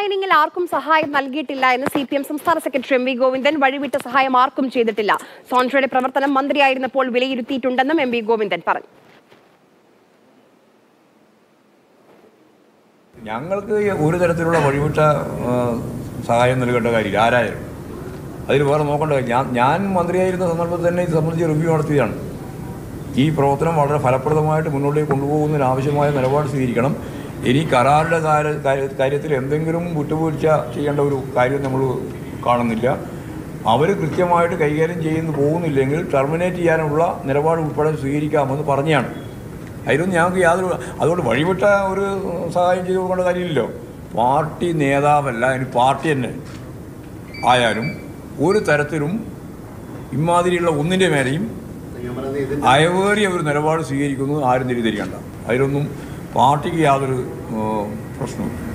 മൈനിങ്ങിൽ ആർക്കും സഹായം നൽകിയിട്ടില്ല എന്ന് സി പി എം സംസ്ഥാന സെക്രട്ടറി എം വി ഗോവിന്ദൻ വഴിവിട്ട സഹായം ആർക്കും ചെയ്തിട്ടില്ല സോൺട്രയുടെ പ്രവർത്തനം മന്ത്രിയായിരുന്നപ്പോൾ വിലയിരുത്തിയിട്ടുണ്ടെന്നും എം വി ഗോവിന്ദൻ പറഞ്ഞു ഞങ്ങൾക്ക് ഒരു തരത്തിലുള്ള വഴിവിട്ട ആ, സഹായം നൽകേണ്ട കാര്യമില്ല ആരായാലും അതിൽ വേറെ നോക്കേണ്ട കാര്യം ഞാൻ ഞാൻ മന്ത്രിയായിരുന്ന സന്ദർഭത്തിൽ തന്നെ ഇത് സംബന്ധിച്ച് റിവ്യൂ നടത്തിയതാണ് ഈ പ്രവർത്തനം വളരെ ഫലപ്രദമായിട്ട് മുന്നോട്ടേക്ക് കൊണ്ടുപോകുന്നതിന് ആവശ്യമായ നിലപാട് സ്വീകരിക്കണം ഇനി കരാറിൻ്റെ കാര്യ- കാര്യ- കാര്യത്തിൽ എന്തെങ്കിലും വിട്ടുവീഴ്ച ചെയ്യേണ്ട ഒരു കാര്യം നമ്മൾ കാണുന്നില്ല അവർ കൃത്യമായിട്ട് കൈകാര്യം ചെയ്യുന്നു പോകുന്നില്ലെങ്കിൽ ടെർമിനേറ്റ് ചെയ്യാനുള്ള നിലപാട് ഉൾപ്പെടെ സ്വീകരിക്കാമെന്ന് പറഞ്ഞാണ് അതിലൊന്നും ഞങ്ങൾക്ക് യാതൊരു അതുകൊണ്ട് വഴിവിട്ട ഒരു സഹായം ചെയ്തു കൊടുക്കേണ്ട കാര്യമില്ലല്ലോ പാർട്ടി നേതാവല്ല അതിന് പാർട്ടി തന്നെ ആയാലും ഒരു തരത്തിലും ഇമാതിരിയുള്ള ഒന്നിൻ്റെ മേലെയും അയവേറിയ ഒരു നിലപാട് സ്വീകരിക്കുന്നത് ആരും തിരിതിരിക്കണ്ട അതിലൊന്നും പാർട്ടിക്ക് യാതൊരു ഏഹ്, പ്രശ്നവും